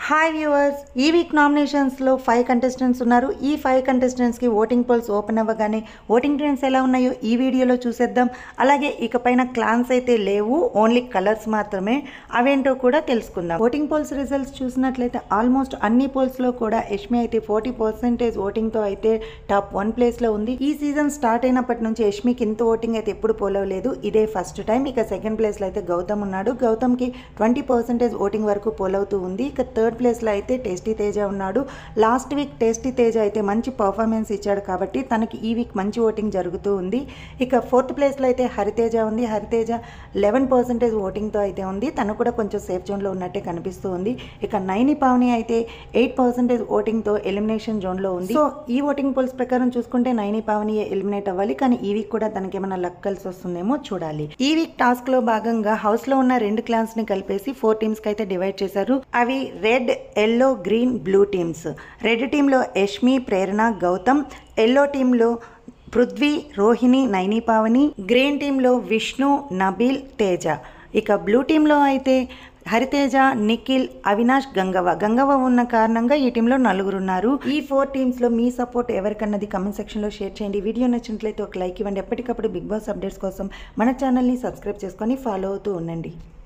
hi viewers ఈ week నామినేషన్స్లో five contestants ఉన్నారు ఈ ఫైవ్ కంటెస్టెంట్స్కి ఓటింగ్ పోల్స్ ఓపెన్ అవ్వగానే ఓటింగ్ ట్రెండ్స్ ఎలా ఉన్నాయో ఈ వీడియోలో చూసేద్దాం అలాగే ఇకపైన క్లాన్స్ అయితే లేవు ఓన్లీ కలర్స్ మాత్రమే అవేంటో కూడా తెలుసుకుందాం ఓటింగ్ పోల్స్ రిజల్ట్స్ చూసినట్లయితే ఆల్మోస్ట్ అన్ని పోల్స్లో కూడా యష్మి అయితే ఫోర్టీ పర్సెంటేజ్ ఓటింగ్తో అయితే టాప్ వన్ ప్లేస్లో ఉంది ఈ సీజన్ స్టార్ట్ అయినప్పటి నుంచి యష్మికి ఇంత ఓటింగ్ అయితే ఎప్పుడు పోలవలేదు ఇదే ఫస్ట్ టైం ఇక సెకండ్ ప్లేస్లో అయితే గౌతమ్ ఉన్నాడు గౌతమ్కి ట్వంటీ పర్సెంటేజ్ ఓటింగ్ వరకు పోలవుతూ ఉంది ఇక థర్డ్ ప్లేస్లో అయితే టేస్టీ తేజ ఉన్నాడు లాస్ట్ వీక్ టేస్టీ తేజ అయితే మంచి పర్ఫార్మెన్స్ ఇచ్చాడు కాబట్టి తనకి ఈ వీక్ మంచి ఓటింగ్ జరుగుతూ ఉంది ఇక ఫోర్త్ ప్లేస్లో అయితే హరితేజ ఉంది హరితేజ లెవెన్ పర్సెంటేజ్ ఓటింగ్తో అయితే ఉంది తను కూడా కొంచెం సేఫ్ జోన్లో ఉన్నట్టే కనిపిస్తూ ఉంది ఇక నైని పావని అయితే ఎయిట్ పర్సెంటేజ్ ఓటింగ్తో ఎలిమినేషన్ జోన్లో ఉంది సో ఈ ఓటింగ్ పోల్స్ ప్రకారం చూసుకుంటే నైని పావని ఎలిమినేట్ అవ్వాలి కానీ ఈ వీక్ కూడా తనకి ఏమైనా లక్ కలిసి వస్తుందేమో చూడాలి ఈ వీక్ టాస్క్ లో భాగంగా హౌస్ లో ఉన్న రెండు క్లాన్స్ ని కలిపేసి ఫోర్ టీమ్స్ కి అయితే డివైడ్ చేశారు అవి red yellow green blue teams red టీంలో యష్మి ప్రేరణ గౌతమ్ ఎల్లో టీంలో పృథ్వీ రోహిణి నైని పావని గ్రీన్ టీంలో విష్ణు నబీల్ తేజ ఇక బ్లూ టీంలో అయితే హరితేజ నిఖిల్ అవినాష్ గంగవ గంగవ ఉన్న కారణంగా ఈ టీంలో నలుగురు ఉన్నారు ఈ ఫోర్ టీమ్స్ లో మీ సపోర్ట్ ఎవరికన్నది కమెంట్ సెక్షన్ లో షేర్ చేయండి వీడియో నచ్చినట్లయితే ఒక లైక్ ఇవ్వండి ఎప్పటికప్పుడు బిగ్ బాస్ అప్డేట్స్ కోసం మన ఛానల్ని సబ్స్క్రైబ్ చేసుకొని ఫాలో అవుతూ ఉండండి